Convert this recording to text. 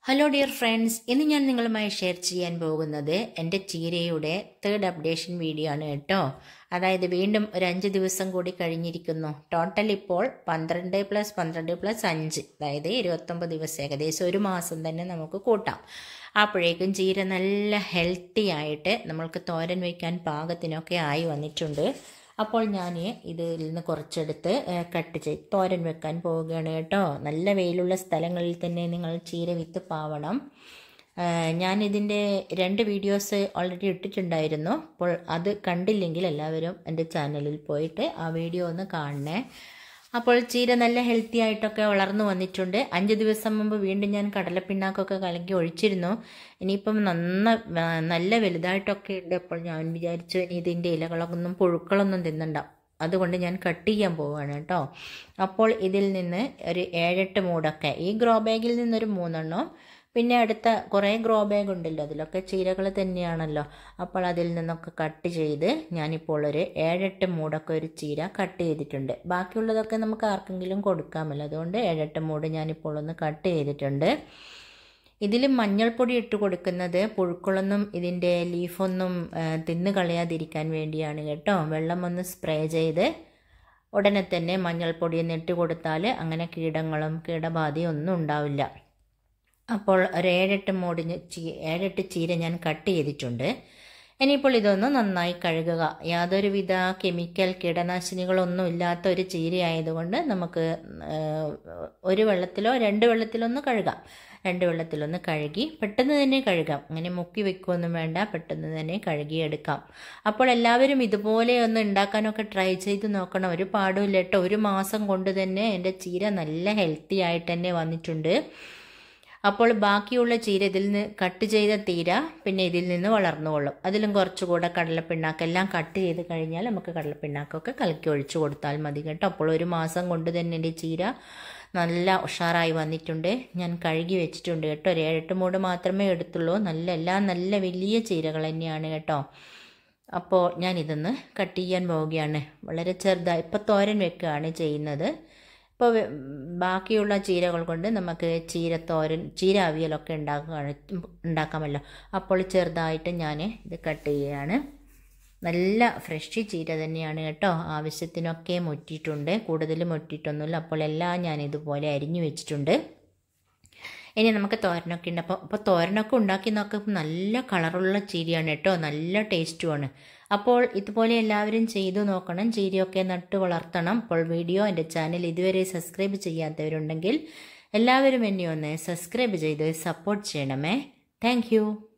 hello dear friends ഇന്ന് ഞാൻ നിങ്ങളുമായി ഷെയർ ചെയ്യാൻ പോകുന്നത് എൻ്റെ ചീരയുടെ തേർഡ് അപ്ഡേഷൻ വീഡിയോ ആണ് കേട്ടോ അതായത് വീണ്ടും ഒരു അഞ്ച് ദിവസം കൂടി കഴിഞ്ഞിരിക്കുന്നു ടോട്ടൽ ഇപ്പോൾ പന്ത്രണ്ട് പ്ലസ് പന്ത്രണ്ട് പ്ലസ് അഞ്ച് അതായത് ഇരുപത്തൊമ്പത് ദിവസം ഏകദേശം ഒരു മാസം തന്നെ നമുക്ക് കൂട്ടാം അപ്പോഴേക്കും ചീര നല്ല ഹെൽത്തി ആയിട്ട് നമ്മൾക്ക് തോരൻ വയ്ക്കാൻ പാകത്തിനൊക്കെ ആയി വന്നിട്ടുണ്ട് അപ്പോൾ ഞാൻ ഇതിൽ നിന്ന് കുറച്ചെടുത്ത് കട്ട് ചെയ്ത് തോരൻ വെക്കാൻ പോവുകയാണ് കേട്ടോ നല്ല വെയിലുള്ള സ്ഥലങ്ങളിൽ തന്നെ നിങ്ങൾ ചീര വിത്ത് പാവണം ഞാൻ ഇതിൻ്റെ രണ്ട് വീഡിയോസ് ഓൾറെഡി ഇട്ടിട്ടുണ്ടായിരുന്നു അപ്പോൾ അത് കണ്ടില്ലെങ്കിൽ എല്ലാവരും എൻ്റെ ചാനലിൽ പോയിട്ട് ആ വീഡിയോ ഒന്ന് കാണണേ അപ്പോൾ ചീര നല്ല ഹെൽത്തി ആയിട്ടൊക്കെ വളർന്നു വന്നിട്ടുണ്ട് അഞ്ച് ദിവസം മുമ്പ് വീണ്ടും ഞാൻ കടലപ്പിണ്ണാക്കൊക്കെ കലക്കി ഒഴിച്ചിരുന്നു ഇനിയിപ്പം നന്ന നല്ല വലുതായിട്ടൊക്കെ ഉണ്ട് അപ്പോൾ ഞാൻ വിചാരിച്ചു ഇനി ഇതിൻ്റെ ഇലകളൊന്നും പുഴുക്കളൊന്നും തിന്നണ്ടാവും അതുകൊണ്ട് ഞാൻ കട്ട് ചെയ്യാൻ പോവുകയാണ് കേട്ടോ അപ്പോൾ ഇതിൽ നിന്ന് ഒരു ഏഴെട്ട് മൂടൊക്കെ ഈ ഗ്രോ ബാഗിൽ നിന്നൊരു മൂന്നെണ്ണം പിന്നെ അടുത്ത കുറേ ഗ്രോ ബാഗ് ഉണ്ടല്ലോ അതിലൊക്കെ ചീരകൾ തന്നെയാണല്ലോ അപ്പോൾ അതിൽ നിന്നൊക്കെ കട്ട് ചെയ്ത് ഞാനിപ്പോൾ ഒരു ഏഴെട്ട് മൂടൊക്കെ ഒരു ചീര കട്ട് ചെയ്തിട്ടുണ്ട് ബാക്കിയുള്ളതൊക്കെ നമുക്ക് ആർക്കെങ്കിലും കൊടുക്കാമല്ലോ അതുകൊണ്ട് ഏഴെട്ട് മൂട് ഞാനിപ്പോൾ ഒന്ന് കട്ട് ചെയ്തിട്ടുണ്ട് ഇതിൽ മഞ്ഞൾപ്പൊടി ഇട്ട് കൊടുക്കുന്നത് പുഴുക്കളൊന്നും ഇതിൻ്റെ ലീഫൊന്നും തിന്ന് കളയാതിരിക്കാൻ വേണ്ടിയാണ് കേട്ടോ വെള്ളം ഒന്ന് സ്പ്രേ ചെയ്ത് ഉടനെ തന്നെ മഞ്ഞൾപ്പൊടി ഒന്ന് ഇട്ട് കൊടുത്താൽ അങ്ങനെ കീടങ്ങളും കീടബാധയും ഒന്നും ഉണ്ടാവില്ല അപ്പോൾ ഒരു ഏഴെട്ട് മൂടിന് ചീ ഏഴെട്ട് ചീര ഞാൻ കട്ട് ചെയ്തിട്ടുണ്ട് ഇനിയിപ്പോൾ ഇതൊന്ന് നന്നായി കഴുകുക യാതൊരുവിധ കെമിക്കൽ കീടനാശിനികളൊന്നും ഇല്ലാത്ത ഒരു ചീര ആയതുകൊണ്ട് നമുക്ക് ഒരു വെള്ളത്തിലോ രണ്ട് വെള്ളത്തിലോ ഒന്ന് കഴുകാം രണ്ട് വെള്ളത്തിലൊന്ന് കഴുകി പെട്ടെന്ന് തന്നെ കഴുകാം അങ്ങനെ മുക്കി വെക്കുകയൊന്നും വേണ്ട പെട്ടെന്ന് തന്നെ കഴുകിയെടുക്കാം അപ്പോൾ എല്ലാവരും ഇതുപോലെ ഒന്ന് ഉണ്ടാക്കാനൊക്കെ ട്രൈ ചെയ്ത് നോക്കണം ഒരു പാടുമില്ല കേട്ടോ ഒരു മാസം കൊണ്ട് തന്നെ എൻ്റെ ചീര നല്ല ഹെൽത്തി ആയിട്ട് തന്നെ വന്നിട്ടുണ്ട് അപ്പോൾ ബാക്കിയുള്ള ചീര ഇതിൽ നിന്ന് കട്ട് ചെയ്ത തീര പിന്നെ ഇതിൽ നിന്ന് വളർന്നുകൊള്ളും അതിലും കുറച്ചുകൂടെ കടലപ്പിണ്ണാക്കെല്ലാം കട്ട് ചെയ്ത് കഴിഞ്ഞാൽ നമുക്ക് കടലപ്പിണ്ണാക്കൊക്കെ കലക്കി ഒഴിച്ചു കൊടുത്താൽ മതി കേട്ടോ അപ്പോൾ ഒരു മാസം കൊണ്ട് തന്നെ എൻ്റെ ചീര നല്ല ഉഷാറായി വന്നിട്ടുണ്ട് ഞാൻ കഴുകി വെച്ചിട്ടുണ്ട് കേട്ടോ ഒരു ഏഴെട്ട് മൂട് മാത്രമേ എടുത്തുള്ളൂ നല്ല എല്ലാം നല്ല വലിയ ചീരകൾ തന്നെയാണ് കേട്ടോ അപ്പോൾ ഞാൻ ഇതൊന്ന് കട്ട് ചെയ്യാൻ പോവുകയാണ് വളരെ ചെറുതായി ഇപ്പോൾ തോരൻ വെക്കുകയാണ് ചെയ്യുന്നത് ഇപ്പോൾ ബാക്കിയുള്ള ചീരകൾ കൊണ്ട് നമുക്ക് ചീരത്തോരൻ ചീര അവിയലൊക്കെ ഉണ്ടാക്കുകയാണ് ഉണ്ടാക്കാമല്ലോ അപ്പോൾ ചെറുതായിട്ട് ഞാൻ ഇത് കട്ട് ചെയ്യുകയാണ് നല്ല ഫ്രഷ് ചീര തന്നെയാണ് കേട്ടോ ആവശ്യത്തിനൊക്കെ മുറ്റിയിട്ടുണ്ട് കൂടുതൽ മുറ്റിയിട്ടൊന്നുമില്ല അപ്പോൾ എല്ലാം ഞാൻ ഇതുപോലെ അരിഞ്ഞു വെച്ചിട്ടുണ്ട് ഇനി നമുക്ക് തോരനൊക്കെ ഉണ്ട് അപ്പോൾ അപ്പോൾ തോരനൊക്കെ ഉണ്ടാക്കി നോക്കുമ്പോൾ നല്ല കളറുള്ള ചീരയാണ് കേട്ടോ നല്ല ടേസ്റ്റുമാണ് അപ്പോൾ ഇതുപോലെ എല്ലാവരും ചെയ്തു നോക്കണം ചീരയൊക്കെ നട്ട് വളർത്തണം അപ്പോൾ വീഡിയോ എൻ്റെ ചാനൽ ഇതുവരെ സബ്സ്ക്രൈബ് ചെയ്യാത്തവരുണ്ടെങ്കിൽ എല്ലാവരും എന്നെ ഒന്ന് സബ്സ്ക്രൈബ് ചെയ്ത് സപ്പോർട്ട് ചെയ്യണമേ താങ്ക്